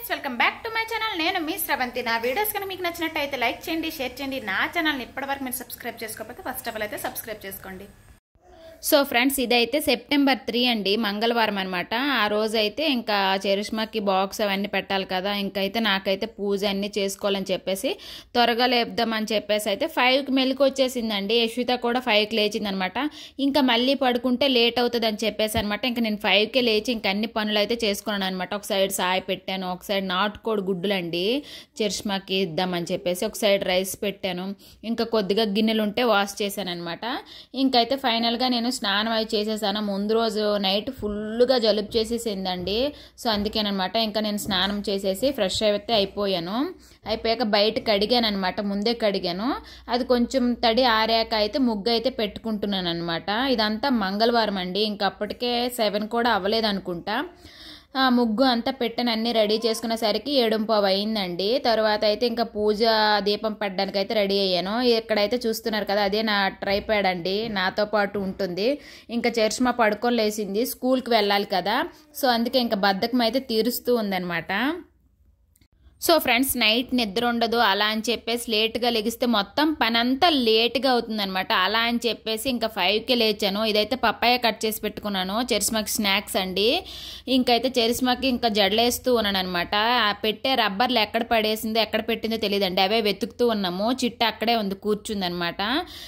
Friends welcome back to my channel నేను మీ శ్రవంతి నా వీడియోస్ కనుక మీకు నచ్చినట్టయితే లైక్ చేయండి షేర్ చేయండి నా ఛానల్ని ఇప్పటివరకు మీరు సబ్స్క్రైబ్ చేసుకోకపోతే ఫస్ట్ ఆఫ్ ఆల్ అయితే సబ్స్క్రైబ్ చేసుకోండి సో ఫ్రెండ్స్ ఇదైతే సెప్టెంబర్ త్రీ అండి మంగళవారం అనమాట ఆ రోజు అయితే ఇంకా చరిష్మాకి బాక్స్ అవన్నీ పెట్టాలి కదా ఇంకైతే నాకైతే పూజ అన్నీ చేసుకోవాలని చెప్పేసి త్వరగా లేపుదామని చెప్పేసి అయితే ఫైవ్కి మెలకు వచ్చేసిందండి యశ్విత కూడా ఫైవ్కి లేచింది అనమాట ఇంకా మళ్ళీ పడుకుంటే లేట్ అవుతుంది అని చెప్పేసి అనమాట ఇంకా నేను ఫైవ్కే లేచి ఇంక అన్ని పనులు అయితే చేసుకున్నాను అనమాట ఒక సైడ్ సాయి పెట్టాను ఒక సైడ్ నాటుకోడి గుడ్డులండి చరిష్మాకి ఇద్దామని చెప్పేసి ఒక సైడ్ రైస్ పెట్టాను ఇంకా కొద్దిగా గిన్నెలు ఉంటే వాష్ చేశాను అనమాట ఇంకైతే ఫైనల్గా నేను స్నానం అవి చేసేసాను ముందు రోజు నైట్ ఫుల్గా జలుబు చేసేసిందండి సో అందుకేనమాట ఇంకా నేను స్నానం చేసేసి ఫ్రెష్ అయితే అయిపోయాను అయిపోయాక బయట కడిగాను అనమాట ముందే కడిగాను అది కొంచెం తడి ఆరాక అయితే ముగ్గు అయితే పెట్టుకుంటున్నాను అనమాట ఇదంతా మంగళవారం అండి ఇంకప్పటికే సెవెన్ కూడా అవ్వలేదు అనుకుంటా ఆ ముగ్గు అంతా పెట్టాను అన్నీ రెడీ చేసుకునేసరికి ఏడుంపావు అయిందండి తర్వాత అయితే ఇంకా పూజ దీపం పెట్టడానికి అయితే రెడీ అయ్యాను ఇక్కడైతే చూస్తున్నారు కదా అదే నా ట్రైప్యాడ్ అండి నాతో పాటు ఉంటుంది ఇంకా చర్చమా పడుకొని లేసింది స్కూల్కి వెళ్ళాలి కదా సో అందుకే ఇంకా బద్ధకం అయితే తీరుస్తూ ఉందన్నమాట సో ఫ్రెండ్స్ నైట్ నిద్ర ఉండదు అలా అని చెప్పేసి లేట్గా లెగిస్తే మొత్తం పని అంతా లేట్గా అవుతుందన్నమాట అలా అని చెప్పేసి ఇంకా ఫైవ్కి లేచాను ఇదైతే పప్పాయ కట్ చేసి పెట్టుకున్నాను చెరిస్మాకి స్నాక్స్ అండి ఇంకైతే చెరిస్మాకి ఇంకా జడలేస్తూ ఉన్నాను అనమాట పెట్టే రబ్బర్లు ఎక్కడ పడేసిందో ఎక్కడ పెట్టిందో తెలియదండి అవే వెతుకుతూ ఉన్నాము చిట్ట అక్కడే ఉంది కూర్చుందనమాట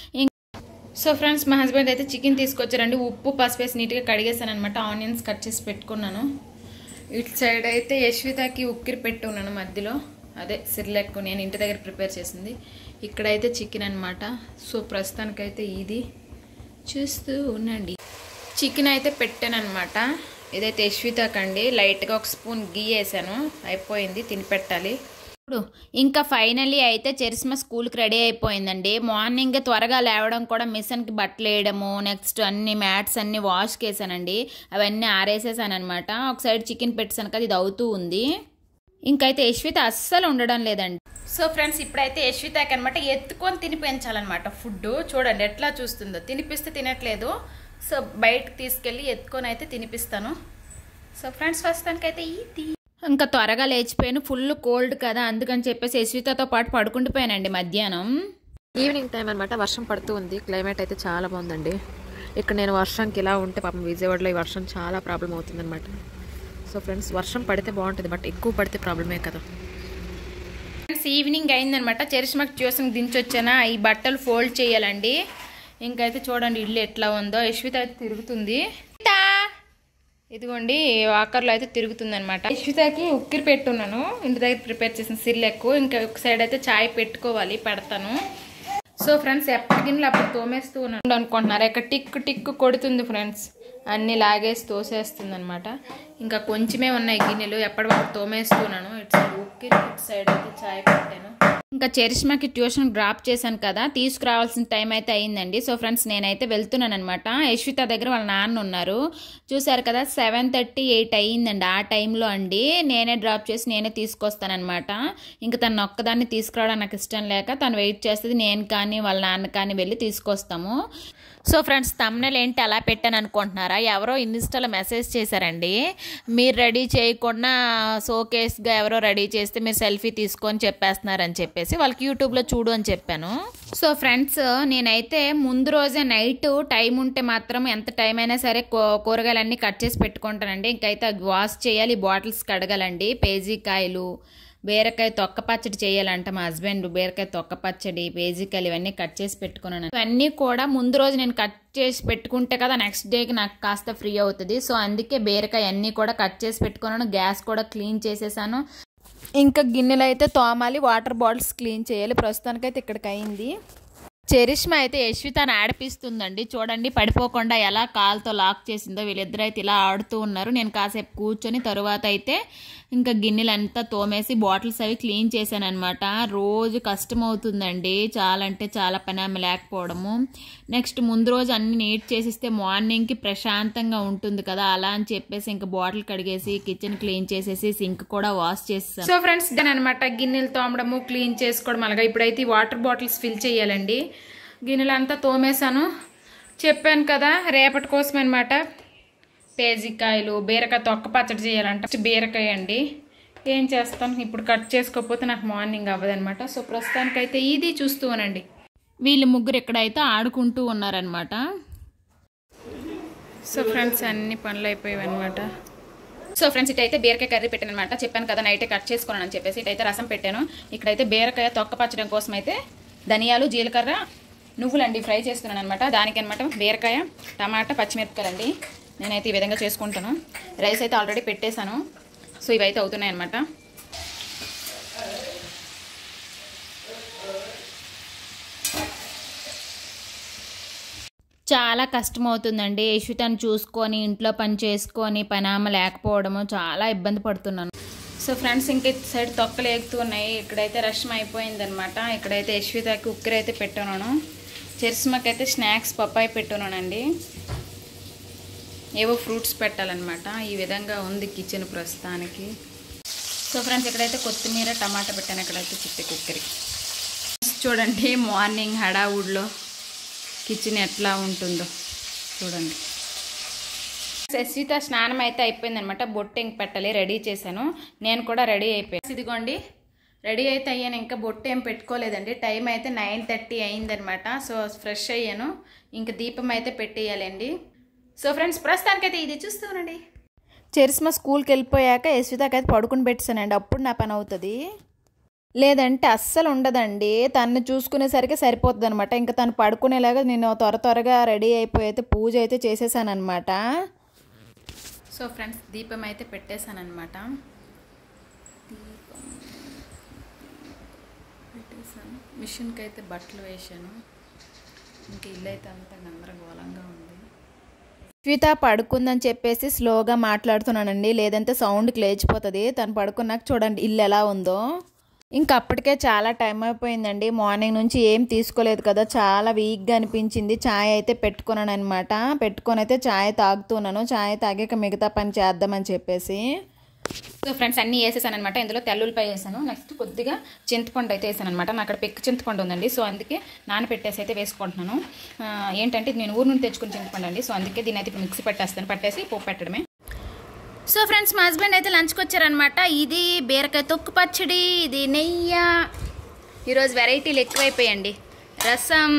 సో ఫ్రెండ్స్ మా హస్బెండ్ అయితే చికెన్ తీసుకొచ్చారండి ఉప్పు పసుపు వేసి నీట్గా కడిగేసాను అనమాట ఆనియన్స్ కట్ చేసి పెట్టుకున్నాను ఇటు సైడ్ అయితే యశ్వితకి ఉక్కిరి పెట్టి ఉన్నాను మధ్యలో అదే సిర్లెక్ నేను ఇంటి దగ్గర ప్రిపేర్ చేసింది ఇక్కడైతే చికెన్ అనమాట సో ప్రస్తుతానికైతే ఇది చూస్తూ ఉండండి చికెన్ అయితే పెట్టాను అనమాట ఇదైతే యశ్వితకండి లైట్గా ఒక స్పూన్ గీ వేసాను అయిపోయింది తిని పెట్టాలి ఇప్పుడు ఇంకా ఫైనల్లీ అయితే చెరిస్మ స్కూల్కి రెడీ అయిపోయిందండి మార్నింగ్ త్వరగా లేవడం కూడా మిషన్కి బట్టలు వేయడము నెక్స్ట్ అన్ని మ్యాట్స్ అన్ని వాష్కి వేసానండి అవన్నీ ఆరేసేసాను అనమాట ఒక సైడ్ చికెన్ పెట్టాను కదా ఇది అవుతూ ఉంది ఇంకైతే యశ్విత అస్సలు ఉండడం లేదండి సో ఫ్రెండ్స్ ఇప్పుడైతే యశ్వితకి అనమాట ఎత్తుకొని తినిపించాలన్నమాట ఫుడ్ చూడండి ఎట్లా చూస్తుందో తినిపిస్తే తినట్లేదు సో బయటకు తీసుకెళ్ళి ఎత్తుకొని అయితే తినిపిస్తాను సో ఫ్రెండ్స్ ప్రస్తుతానికైతే ఇది ఇంకా త్వరగా లేచిపోయాను ఫుల్ కోల్డ్ కదా అందుకని చెప్పేసి యశ్వితతో పాటు పడుకుండిపోయానండి మధ్యాహ్నం ఈవినింగ్ టైం అనమాట వర్షం పడుతూ ఉంది క్లైమేట్ అయితే చాలా బాగుందండి ఇక్కడ నేను వర్షంకి ఇలా ఉంటే పాపం విజయవాడలో ఈ వర్షం చాలా ప్రాబ్లం అవుతుంది అనమాట సో ఫ్రెండ్స్ వర్షం పడితే బాగుంటుంది బట్ ఎక్కువ పడితే ప్రాబ్లమే కదా ఫ్రెండ్స్ ఈవినింగ్ అయిందనమాట చరిష్మాకి ట్యూషన్ దించొచ్చానా ఈ బట్టలు ఫోల్డ్ చేయాలండి ఇంకైతే చూడండి ఇల్లు ఎట్లా ఉందో యశ్విత అయితే తిరుగుతుంది ఇదిగోండి వాకర్లో అయితే తిరుగుతుంది అనమాట యశ్వితకి ఉక్కిరి పెట్టున్నాను ఇంటి దగ్గర ప్రిపేర్ చేసిన సిల్లెక్కు ఇంకా ఒక సైడ్ అయితే చాయ్ పెట్టుకోవాలి పెడతాను సో ఫ్రెండ్స్ ఎప్పటి గిన్నెలు అప్పుడు తోమేస్తూ ఉన్నాను అనుకుంటున్నారు ఇక్కడ టిక్ టిక్ కొడుతుంది ఫ్రెండ్స్ అన్నీ లాగేసి తోసేస్తుంది అనమాట ఇంకా కొంచెమే ఉన్నాయి గిన్నెలు ఎప్పటివరకు తోమేస్తున్నాను ఇటు సైడ్ ఉక్కిరి ఇటు సైడ్ అయితే చాయ్ పెట్టాను ఇంకా చరిష్మాకి ట్యూషన్ డ్రాప్ చేశాను కదా తీసుకురావాల్సిన టైం అయితే అయిందండి సో ఫ్రెండ్స్ నేనైతే వెళ్తున్నాను అనమాట యశ్విత దగ్గర వాళ్ళ నాన్న ఉన్నారు చూసారు కదా సెవెన్ థర్టీ ఎయిట్ అయ్యిందండి ఆ టైంలో అండి నేనే డ్రాప్ చేసి నేనే తీసుకొస్తానమాట ఇంకా తను ఒక్కదాన్ని తీసుకురావడం నాకు ఇష్టం లేక తను వెయిట్ చేస్తుంది నేను కానీ వాళ్ళ నాన్న కానీ వెళ్ళి తీసుకొస్తాము సో ఫ్రెండ్స్ తమ్నెల్ ఏంటి అలా పెట్టాను అనుకుంటున్నారా ఎవరో ఇన్స్టాలో మెసేజ్ చేశారండి మీరు రెడీ చేయకుండా షోకేస్గా ఎవరో రెడీ చేస్తే మీరు సెల్ఫీ తీసుకొని చెప్పేస్తున్నారని చెప్పేసి వాళ్ళకి యూట్యూబ్లో చూడు అని చెప్పాను సో ఫ్రెండ్స్ నేనైతే ముందు రోజే నైట్ టైం ఉంటే మాత్రం ఎంత టైం అయినా సరే కూరగాయలన్నీ కట్ చేసి పెట్టుకుంటానండి ఇంకైతే వాష్ చేయాలి బాటిల్స్ కడగాలండి పేజీకాయలు బీరకాయ తొక్క పచ్చడి చేయాలంట మా హస్బెండ్ బీరకాయ తొక్క పచ్చడి పేజీకాయలు ఇవన్నీ కట్ చేసి పెట్టుకున్నాను ఇవన్నీ కూడా ముందు రోజు నేను కట్ చేసి పెట్టుకుంటే కదా నెక్స్ట్ డేకి నాకు కాస్త ఫ్రీ అవుతుంది సో అందుకే బీరకాయ అన్నీ కూడా కట్ చేసి పెట్టుకున్నాను గ్యాస్ కూడా క్లీన్ చేసేసాను ఇంకా గిన్నెలు అయితే తోమాలి వాటర్ బాటిల్స్ క్లీన్ చేయాలి ప్రస్తుతానికైతే ఇక్కడికి అయింది చరిష్మ అయితే యశ్వితను ఆడిపిస్తుందండి చూడండి పడిపోకుండా ఎలా కాలుతో లాక్ చేసిందో వీళ్ళిద్దరు అయితే ఇలా ఆడుతూ ఉన్నారు నేను కాసేపు కూర్చొని తరువాత అయితే ఇంకా గిన్నెలంతా తోమేసి బాటిల్స్ అవి క్లీన్ చేశాను అనమాట రోజు కష్టం అవుతుందండి చాలా అంటే చాలా పని ఆమె లేకపోవడము నెక్స్ట్ ముందు రోజు అన్ని నీట్ చేసిస్తే మార్నింగ్కి ప్రశాంతంగా ఉంటుంది కదా అలా అని చెప్పేసి ఇంకా బాటిల్ కడిగేసి కిచెన్ క్లీన్ చేసేసి సింక్ కూడా వాష్ చేస్తాను సో ఫ్రెండ్స్ దాని అనమాట గిన్నెలు తోమడము క్లీన్ చేసుకోవడం అలాగా ఇప్పుడైతే వాటర్ బాటిల్స్ ఫిల్ చేయాలండి గిన్నెలంతా తోమేశాను చెప్పాను కదా రేపటి కోసం అనమాట పేజికాయలు బీరకాయ తొక్క పచ్చడి చేయాలంట బీరకాయ అండి ఏం చేస్తాను ఇప్పుడు కట్ చేసుకోకపోతే నాకు మార్నింగ్ అవ్వదనమాట సో ప్రస్తుతానికైతే ఇది చూస్తూ ఉనండి వీళ్ళు ముగ్గురు ఎక్కడైతే ఆడుకుంటూ ఉన్నారనమాట సో ఫ్రెండ్స్ అన్ని పనులు అయిపోయాయి అనమాట సో ఫ్రెండ్స్ ఇటైతే బీరకాయ కర్రీ పెట్టాను అనమాట చెప్పాను కదా నైటే కట్ చేసుకున్నాను అని చెప్పేసి ఇటైతే రసం పెట్టాను ఇక్కడైతే బీరకాయ తొక్క పచ్చడం కోసం అయితే ధనియాలు జీలకర్ర నువ్వులండి ఫ్రై చేస్తున్నాను అనమాట దానికి అనమాట బీరకాయ టమాటా పచ్చిమిరపకాయలండి నేనైతే ఈ విధంగా చేసుకుంటాను రైస్ అయితే ఆల్రెడీ పెట్టేశాను సో ఇవైతే అవుతున్నాయి అనమాట చాలా కష్టం అవుతుందండి యశ్వితను చూసుకొని ఇంట్లో పని చేసుకొని పనామ లేకపోవడము చాలా ఇబ్బంది పడుతున్నాను సో ఫ్రెండ్స్ ఇంక ఇటు సైడ్ తొక్కలు ఎగుతూ ఉన్నాయి ఇక్కడైతే రష్మ అయిపోయిందనమాట ఇక్కడైతే యశ్వితకి ఉక్కరి అయితే పెట్టున్నాను చెర్స్మకైతే స్నాక్స్ పప్పాయి పెట్టున్నానండి ఏవో ఫ్రూట్స్ పెట్టాలన్నమాట ఈ విధంగా ఉంది కిచెన్ ప్రస్తుతానికి సో ఫ్రెండ్స్ ఇక్కడైతే కొత్తిమీర టమాటా పెట్టాను ఇక్కడైతే చిట్టి కుక్కరి చూడండి మార్నింగ్ హడావుడ్లో కిచెన్ ఎట్లా ఉంటుందో చూడండి శశిత స్నానం అయితే అయిపోయిందనమాట బొట్టు ఇంక పెట్టాలి రెడీ చేశాను నేను కూడా రెడీ అయిపోయాను ఇదిగోండి రెడీ అయితే అయ్యాను ఇంకా బొట్టు ఏం పెట్టుకోలేదండి టైం అయితే నైన్ థర్టీ అయిందనమాట సో ఫ్రెష్ అయ్యాను ఇంక దీపం అయితే పెట్టేయాలండి సో ఫ్రెండ్స్ ప్రస్తుతానికైతే ఇది చూస్తానండి చెరిస్మా స్కూల్కి వెళ్ళిపోయాక యశ్వితాకి అయితే పడుకుని పెట్టానండి అప్పుడు నా పని అవుతుంది లేదంటే అస్సలు ఉండదండి తను చూసుకునేసరికి సరిపోతుంది అనమాట ఇంకా తను పడుకునేలాగా నేను త్వర త్వరగా రెడీ అయిపోయి అయితే పూజ అయితే చేసేసాను అనమాట సో ఫ్రెండ్స్ దీపం అయితే పెట్టేశాను అనమాట దీపం పెట్టేశాను మిషన్కి అయితే బట్టలు వేసాను ఇంక ఇల్లు అయితే అంతా గందరగోళంగా ఉంది శ్వేత పడుకుందని చెప్పేసి స్లోగా మాట్లాడుతున్నానండి లేదంటే సౌండ్కి లేచిపోతుంది తను పడుకున్నాక చూడండి ఇల్లు ఎలా ఉందో ఇంకా అప్పటికే చాలా టైం అయిపోయిందండి మార్నింగ్ నుంచి ఏం తీసుకోలేదు కదా చాలా వీక్గా అనిపించింది ఛాయ్ అయితే పెట్టుకున్నాను అనమాట పెట్టుకొని అయితే ఛాయ్ తాగుతున్నాను ఛాయ్ తాగాక మిగతా పని చేద్దామని చెప్పేసి సో ఫ్రెండ్స్ అన్నీ వేసేసాను అనమాట ఇందులో తెల్లుల్లిపాయ వేసాను నెక్స్ట్ కొద్దిగా చింతపండు అయితే వేసాను అనమాట నాకు అక్కడ పెక్కు చింతపండు ఉందండి సో అందుకే నానపెట్టేసి అయితే వేసుకుంటున్నాను ఆ, ఏంటంటే ఇది నేను ఊరు నుండి తెచ్చుకుని చింతపండు అండి సో అందుకే దీని అయితే ఇప్పుడు మిక్సీ పెట్టేస్తాను పట్టేసి పోపు పెట్టడమే సో ఫ్రెండ్స్ మా హస్బెండ్ అయితే లంచ్కి వచ్చారనమాట ఇది బీరకాయ తొక్కు పచ్చడి ఇది నెయ్యి ఈరోజు వెరైటీలు ఎక్కువైపోయండి రసం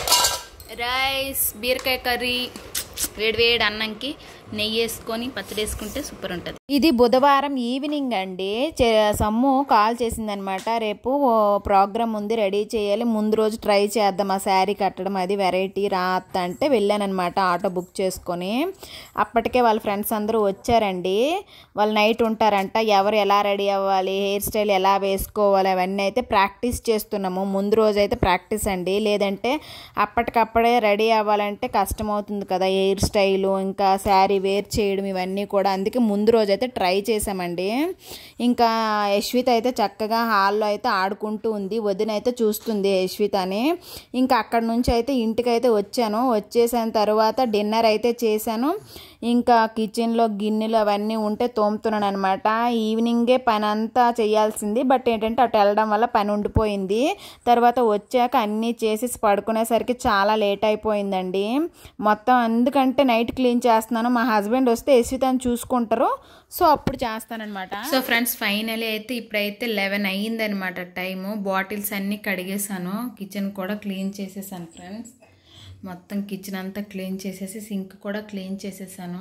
రైస్ బీరకాయ కర్రీ వేడివేడి అన్నంకి నెయ్యి వేసుకొని పచ్చడి వేసుకుంటే సూపర్ ఉంటుంది ఇది బుధవారం ఈవినింగ్ అండి చే- సమ్ము కాల్ చేసిందనమాట రేపు ఓ ప్రోగ్రామ్ ఉంది రెడీ చేయాలి ముందు రోజు ట్రై చేద్దాం ఆ శారీ కట్టడం అది వెరైటీ రాత్త అంటే వెళ్ళానమాట ఆటో బుక్ చేసుకొని అప్పటికే వాళ్ళ ఫ్రెండ్స్ అందరూ వచ్చారండి వాళ్ళు నైట్ ఉంటారంట ఎవరు ఎలా రెడీ అవ్వాలి హెయిర్ స్టైల్ ఎలా వేసుకోవాలి అవన్నీ అయితే ప్రాక్టీస్ చేస్తున్నాము ముందు రోజు అయితే ప్రాక్టీస్ అండి లేదంటే అప్పటికప్పుడే రెడీ అవ్వాలంటే కష్టం అవుతుంది కదా హెయిర్ స్టైలు ఇంకా శారీ వేర్ చేయడం ఇవన్నీ కూడా అందుకే ముందు రోజు అయితే ట్రై చేసామండి ఇంకా యశ్విత అయితే చక్కగా హాల్లో అయితే ఆడుకుంటూ ఉంది వదిన అయితే చూస్తుంది యశ్విత అని ఇంకా అక్కడ నుంచి అయితే ఇంటికి అయితే వచ్చాను వచ్చేసిన తర్వాత డిన్నర్ అయితే చేశాను ఇంకా కిచెన్లో గిన్నెలు అవన్నీ ఉంటే తోముతున్నాను అనమాట ఈవినింగే పని అంతా చేయాల్సింది బట్ ఏంటంటే అటు వెళ్ళడం వల్ల పని ఉండిపోయింది తర్వాత వచ్చాక అన్నీ చేసేసి పడుకునేసరికి చాలా లేట్ అయిపోయిందండి మొత్తం ఎందుకంటే నైట్ క్లీన్ చేస్తున్నాను మా హస్బెండ్ వస్తే యశ్వితని చూసుకుంటారు సో అప్పుడు చేస్తానన్నమాట సో ఫ్రెండ్స్ ఫైనలీ అయితే ఇప్పుడైతే లెవెన్ అయ్యిందనమాట టైము బాటిల్స్ అన్నీ కడిగేసాను కిచెన్ కూడా క్లీన్ చేసేసాను ఫ్రెండ్స్ మొత్తం కిచెన్ అంతా క్లీన్ చేసేసి సింక్ కూడా క్లీన్ చేసేసాను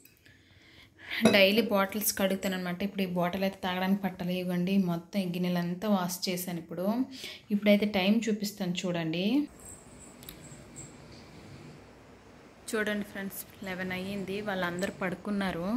డైలీ బాటిల్స్ కడుగుతాను అనమాట ఇప్పుడు ఈ బాటిల్ అయితే తాగడానికి పట్టాలి ఇవ్వండి మొత్తం ఈ గిన్నెలంతా వాష్ చేశాను ఇప్పుడు ఇప్పుడైతే టైం చూపిస్తాను చూడండి చూడండి ఫ్రెండ్స్ లెవెన్ అయ్యింది వాళ్ళందరూ పడుకున్నారు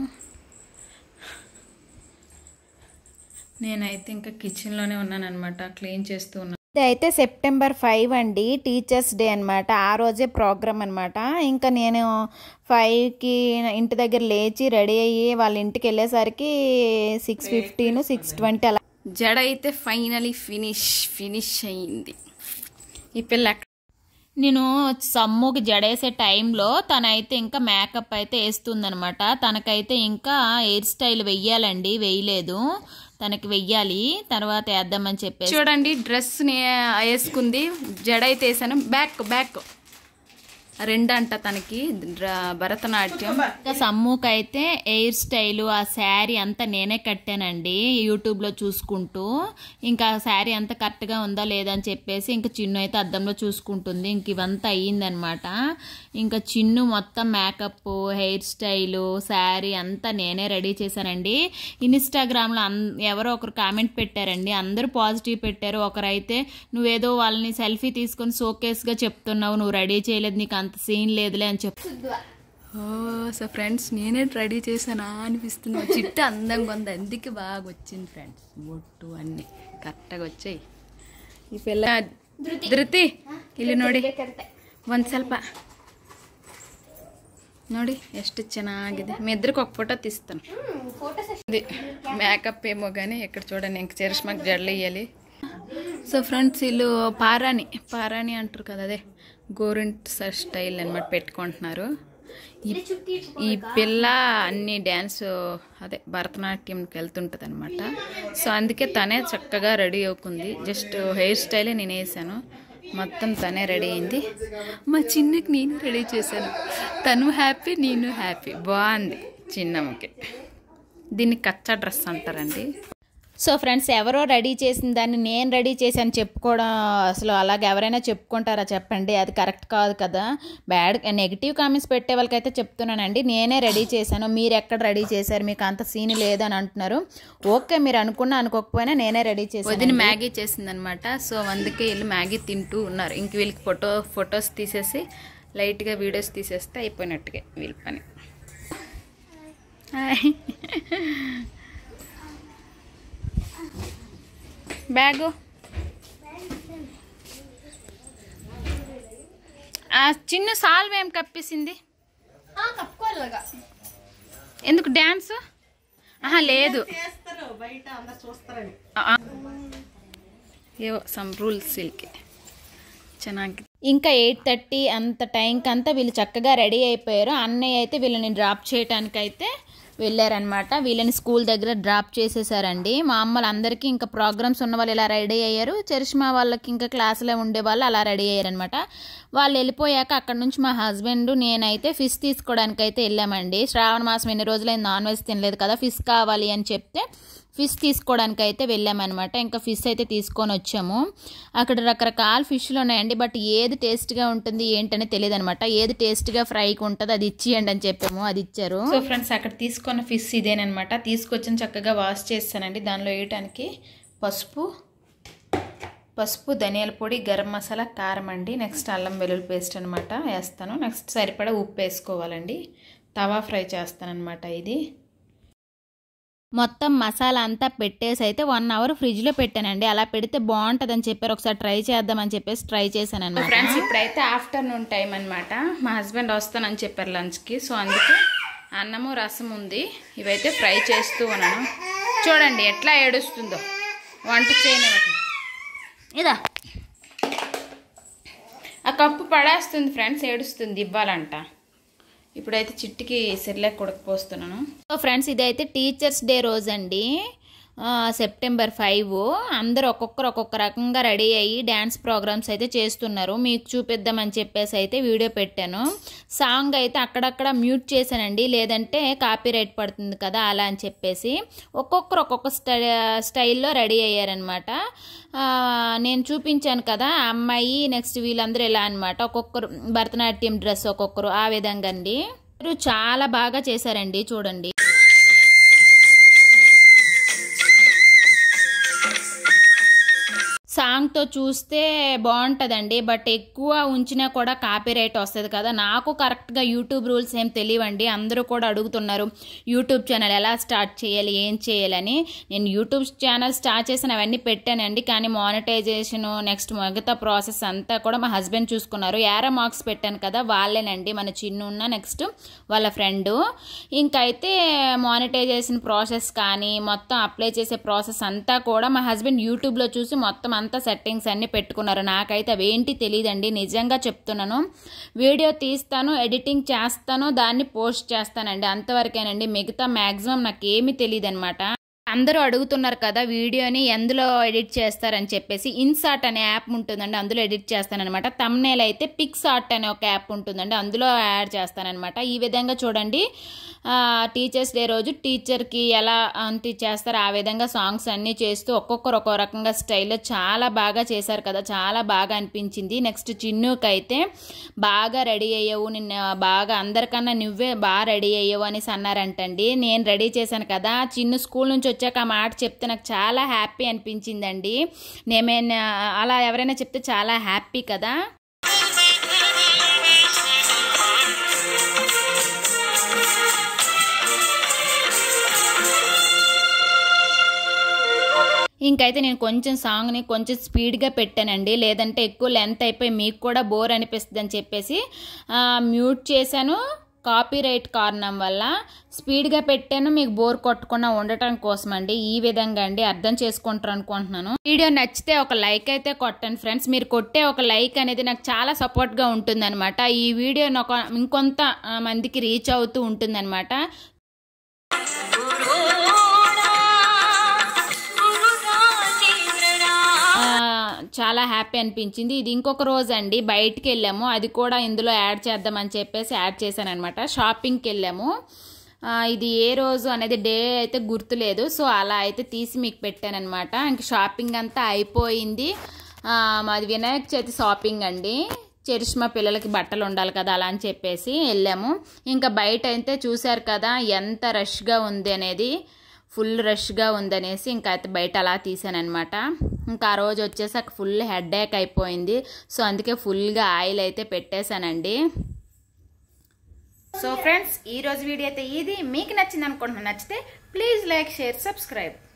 నేనైతే ఇంకా కిచెన్లోనే ఉన్నానన్నమాట క్లీన్ చేస్తూ ఉన్నాను అయితే సెప్టెంబర్ ఫైవ్ అండి టీచర్స్ డే అనమాట ఆ రోజే ప్రోగ్రామ్ అనమాట ఇంకా నేను ఫైవ్కి ఇంటి దగ్గర లేచి రెడీ అయ్యి వాళ్ళ ఇంటికి వెళ్ళేసరికి సిక్స్ ఫిఫ్టీన్ సిక్స్ ట్వంటీ అలా జడ అయితే ఫైనలీ ఫినిష్ ఫినిష్ అయ్యింది ఈ పిల్ల ఎక్కడ- నేను సమ్ముకి జడేసే టైంలో తనైతే ఇంకా మేకప్ అయితే వేస్తుందనమాట తనకైతే ఇంకా హెయిర్ స్టైల్ వెయ్యాలండి వేయలేదు తనకి వెయ్యాలి తర్వాత వేద్దామని చెప్పేసి చూడండి డ్రెస్ వేసుకుంది జడ అయితే వేసాను బ్యాక్ బ్యాక్ రెండంట తనకి డ్ర- భరతనాట్యం ఇంకా సమ్ముకి అయితే హెయిర్ స్టైల్ ఆ శారీ అంతా నేనే కట్టానండి యూట్యూబ్లో చూసుకుంటూ ఇంకా శారీ అంతా కరెక్ట్గా ఉందా లేదా అని చెప్పేసి ఇంకా చిన్ను అయితే అద్దంలో చూసుకుంటుంది ఇంక ఇవంతా అయ్యిందనమాట ఇంకా చిన్ను మొత్తం మేకప్ హెయిర్ స్టైల్ శారీ అంతా నేనే రెడీ చేశానండి ఇన్స్టాగ్రామ్లో అన్ ఎవరో ఒకరు కామెంట్ పెట్టారండి అందరూ పాజిటివ్ పెట్టారు ఒకరైతే నువ్వేదో వాళ్ళని సెల్ఫీ తీసుకొని షోకేస్గా చెప్తున్నావు నువ్వు రెడీ చేయలేదు నీకు అంత సీన్ లేదులే అని చెప్పు సో ఫ్రెండ్స్ నేనే రెడీ చేశానా అనిపిస్తున్నా చిట్టు అందంగా ఉంది అందుకే బాగా వచ్చింది ఫ్రెండ్స్ బొట్టు ಅన్నీ ಕರೆಕ್ಟಾಗಿ వచ్చాయి ಈ ಪೆಲ್ಲ ಧೃತಿ ಇಲ್ಲಿ ನೋಡಿ ಒಂದು ಸ್ವಲ್ಪ ನೋಡಿ ಎಷ್ಟು ಚೆನ್ನಾಗಿದೆ మీ ఇద్దరికి ఒక ఫోటో తీస్తాను ఇది మేకప్ ఏమో కానీ ఇక్కడ చూడండి ఇంక చరిష్మాకి జడలు వేయాలి సో ఫ్రెండ్స్ వీళ్ళు పారాని పారాని అంటారు కదా అదే గోరింట్ స్టైల్ అనమాట పెట్టుకుంటున్నారు ఈ ఈ పిల్ల అన్ని డ్యాన్స్ అదే భరతనాట్యంకి వెళ్తుంటుంది అనమాట సో అందుకే తనే చక్కగా రెడీ అవుకుంది జస్ట్ హెయిర్ స్టైలే నేను వేసాను మొత్తం తనే రెడీ అయింది మా చిన్నకి నేను రెడీ చేశాను తను హ్యాపీ నేను హ్యాపీ బాగుంది చిన్నమ్మకి దీన్ని కచ్చా డ్రెస్ అంటారండి సో ఫ్రెండ్స్ ఎవరో రెడీ చేసిన దాన్ని నేను రెడీ చేశాను చెప్పుకోవడం అసలు అలాగ ఎవరైనా చెప్పుకుంటారా చెప్పండి అది కరెక్ట్ కాదు కదా బ్యాడ్ నెగిటివ్ కామెంట్స్ పెట్టే వాళ్ళకైతే చెప్తున్నానండి నేనే రెడీ చేశాను మీరు ఎక్కడ రెడీ చేశారు మీకు అంత సీన్ లేదని అంటున్నారు ఓకే మీరు అనుకున్నా అనుకోకపోయినా నేనే రెడీ చేశాను వదిన మ్యాగీ చేసిందనమాట సో అందుకే వీళ్ళు మ్యాగీ తింటూ ఉన్నారు ఇంక వీళ్ళకి ఫోటో ఫొటోస్ తీసేసి లైట్గా వీడియోస్ తీసేస్తే అయిపోయినట్టుగా వీళ్ళ పని హాయ్. బ్యాగు ఆ చిన్న సాల్వ్ ఏం కప్పేసింది ఎందుకు డ్యాన్స్ ఆహా లేదు ఆ, ఏవో సమ్ రూల్స్ వీళ్ళకి ಚೆನ್ನಾಗಿ ఇంకా ఎయిట్ థర్టీ అంత టైంకి అంతా వీళ్ళు చక్కగా రెడీ అయిపోయారు అన్నయ్య అయితే వీళ్ళని డ్రాప్ చేయడానికి అయితే వెళ్ళారనమాట వీళ్ళని స్కూల్ దగ్గర డ్రాప్ చేసేసారండి మా అమ్మలు అందరికీ ఇంకా ప్రోగ్రామ్స్ ఉన్న వాళ్ళు ఇలా రెడీ అయ్యారు చరిష్మా వాళ్ళకి ఇంకా క్లాసులో ఉండే వాళ్ళు అలా రెడీ అయ్యారనమాట వాళ్ళు వెళ్ళిపోయాక అక్కడ నుంచి మా హస్బెండ్ నేనైతే ఫిష్ తీసుకోవడానికి అయితే వెళ్ళామండి శ్రావణ మాసం ఎన్ని రోజులైంది నాన్ వెజ్ తినలేదు కదా ఫిష్ కావాలి అని చెప్తే ఫిష్ తీసుకోవడానికి అయితే వెళ్ళామన్నమాట ఇంకా ఫిష్ అయితే తీసుకొని వచ్చాము అక్కడ రకరకాల ఫిష్లు ఉన్నాయండి బట్ ఏది టేస్ట్గా ఉంటుంది ఏంటనే తెలియదు అనమాట ఏది టేస్ట్గా ఫ్రైకి ఉంటుంది అది ఇచ్చేయండి అని చెప్పాము అది ఇచ్చారు సో ఫ్రెండ్స్ అక్కడ తీసుకున్న ఫిష్ ఇదేనమాట తీసుకొచ్చిన చక్కగా వాష్ చేస్తానండి దానిలో వేయటానికి పసుపు పసుపు ధనియాల పొడి గరం మసాలా కారం అండి నెక్స్ట్ అల్లం వెల్లుల్లి పేస్ట్ అనమాట వేస్తాను నెక్స్ట్ సరిపడా ఉప్పు వేసుకోవాలండి తవా ఫ్రై చేస్తానన్నమాట ఇది మొత్తం మసాలా అంతా పెట్టేసి అయితే వన్ అవర్ ఫ్రిడ్జ్లో పెట్టానండి అలా పెడితే బాగుంటుందని చెప్పారు ఒకసారి ట్రై చేద్దామని చెప్పేసి ట్రై చేశాను అనమాట ఫ్రెండ్స్ ఇప్పుడైతే ఆఫ్టర్నూన్ టైం అనమాట మా హస్బెండ్ వస్తానని చెప్పారు లంచ్కి సో అందుకే అన్నము రసం ఉంది ఇవైతే ఫ్రై చేస్తూ ఉన్నాను చూడండి ఎట్లా ఏడుస్తుందో వంట చేయనివ్వట్లేదు ఇదా ఆ కప్పు పడేస్తుంది ఫ్రెండ్స్ ఏడుస్తుంది ఇవ్వాలంట ఇప్పుడైతే చిట్టికి సెర్లాక్ కొడకపోస్తున్నాను సో ఫ్రెండ్స్ ఇదైతే టీచర్స్ డే రోజు అండి ఆ, సెప్టెంబర్ ఫైవ్ అందరూ ఒక్కొక్కరు ఒక్కొక్క రకంగా రెడీ అయ్యి డ్యాన్స్ ప్రోగ్రామ్స్ అయితే చేస్తున్నారు మీకు చూపిద్దామని చెప్పేసి అయితే వీడియో పెట్టాను సాంగ్ అయితే అక్కడక్కడ మ్యూట్ చేశానండి లేదంటే కాపీ రైట్ పడుతుంది కదా అలా అని చెప్పేసి ఒక్కొక్కరు ఒక్కొక్క స్టై స్టైల్లో రెడీ అయ్యారనమాట నేను చూపించాను కదా ఆ అమ్మాయి నెక్స్ట్ వీళ్ళందరూ ఇలా అనమాట ఒక్కొక్కరు భరతనాట్యం డ్రెస్ ఒక్కొక్కరు ఆ విధంగా అండి మీరు చాలా బాగా చేశారండి చూడండి సాంగ్తో చూస్తే బాగుంటుందండి బట్ ఎక్కువ ఉంచినా కూడా కాపీ రైట్ వస్తుంది కదా నాకు కరెక్ట్గా యూట్యూబ్ రూల్స్ ఏం తెలియవండి అందరూ కూడా అడుగుతున్నారు యూట్యూబ్ ఛానల్ ఎలా స్టార్ట్ చేయాలి ఏం చేయాలని నేను యూట్యూబ్ ఛానల్ స్టార్ట్ చేసిన అవన్నీ పెట్టానండి కానీ మానిటైజేషన్ నెక్స్ట్ మిగతా ప్రాసెస్ అంతా కూడా మా హస్బెండ్ చూసుకున్నారు యారా మార్క్స్ పెట్టాను కదా వాళ్ళేనండి మన చిన్ను ఉన్న నెక్స్ట్ వాళ్ళ ఫ్రెండ్ ఇంకైతే మానిటైజేషన్ ప్రాసెస్ కానీ మొత్తం అప్లై చేసే ప్రాసెస్ అంతా కూడా మా హస్బెండ్ యూట్యూబ్లో చూసి మొత్తం అంతా సెట్టింగ్స్ అన్నీ పెట్టుకున్నారు నాకైతే అవేంటి తెలియదండి నిజంగా చెప్తున్నాను వీడియో తీస్తాను ఎడిటింగ్ చేస్తాను దాన్ని పోస్ట్ చేస్తానండి అంతవరకేనండి మిగతా మ్యాక్సిమం నాకు ఏమీ తెలియదు అనమాట అందరూ అడుగుతున్నారు కదా వీడియోని ఎందులో ఎడిట్ చేస్తారని చెప్పేసి ఇన్సాట్ అనే యాప్ ఉంటుందండి అందులో ఎడిట్ చేస్తానన్నమాట తమ్నేల్ అయితే పిక్సార్ట్ అనే ఒక యాప్ ఉంటుందండి అందులో యాడ్ చేస్తానన్నమాట ఈ విధంగా చూడండి టీచర్స్ డే రోజు టీచర్కి ఎలా అంటే చేస్తారో ఆ విధంగా సాంగ్స్ అన్నీ చేస్తూ ఒక్కొక్కరు ఒక్కో రకంగా స్టైల్లో చాలా బాగా చేశారు కదా చాలా బాగా అనిపించింది నెక్స్ట్ చిన్నుకి అయితే బాగా రెడీ అయ్యావు నిన్న బాగా అందరికన్నా నువ్వే బాగా రెడీ అయ్యావు అనేసి అన్నారంటండి నేను రెడీ చేశాను కదా చిన్ను స్కూల్ నుంచి వచ్చాక ఆ మాట చెప్తే నాకు చాలా హ్యాపీ అనిపించిందండి నేమైనా అలా ఎవరైనా చెప్తే చాలా హ్యాపీ కదా ఇంకైతే నేను కొంచెం సాంగ్ని కొంచెం స్పీడ్గా పెట్టానండి లేదంటే ఎక్కువ లెంత్ అయిపోయి మీకు కూడా బోర్ అనిపిస్తుంది అని చెప్పేసి ఆ, మ్యూట్ చేశాను కాపీ రైట్ కారణం వల్ల స్పీడ్గా పెట్టాను మీకు బోర్ కొట్టకుండా ఉండటం కోసం అండి ఈ విధంగా అండి అర్థం చేసుకుంటారు అనుకుంటున్నాను వీడియో నచ్చితే ఒక లైక్ అయితే కొట్టండి ఫ్రెండ్స్ మీరు కొట్టే ఒక లైక్ అనేది నాకు చాలా సపోర్ట్గా ఉంటుందన్నమాట ఈ వీడియో ఒక ఇంకొంత ఆ, మందికి రీచ్ అవుతూ ఉంటుందన్నమాట ఆ, చాలా హ్యాపీ అనిపించింది ఇది ఇంకొక రోజు అండి బయటికి వెళ్ళాము అది కూడా ఇందులో యాడ్ చేద్దామని చెప్పేసి యాడ్ చేశాను అనమాట షాపింగ్కి వెళ్ళాము ఆ, ఇది ఏ రోజు అనేది డే అయితే గుర్తులేదు సో అలా అయితే తీసి మీకు పెట్టానమాట ఇంక షాపింగ్ అంతా అయిపోయింది ఆ, మాది వినాయక చవితి షాపింగ్ అండి చరిష్మా పిల్లలకి బట్టలు ఉండాలి కదా అలా అని చెప్పేసి వెళ్ళాము ఇంకా బయట అయితే చూశారు కదా ఎంత రష్గా ఉంది అనేది ఫుల్ రష్గా ఉందనేసి ఇంకా అయితే బయట అలా తీసానమాట ఇంకా ఆ రోజు వచ్చేసాక ఫుల్ హెడ్ ఏక్ అయిపోయింది సో అందుకే ఫుల్గా ఆయిల్ అయితే పెట్టేశానండి సో ఫ్రెండ్స్ ఈ రోజు వీడియో అయితే ఇది మీకు నచ్చింది అనుకుంటున్నాను నచ్చితే ప్లీజ్ లైక్ షేర్ సబ్స్క్రైబ్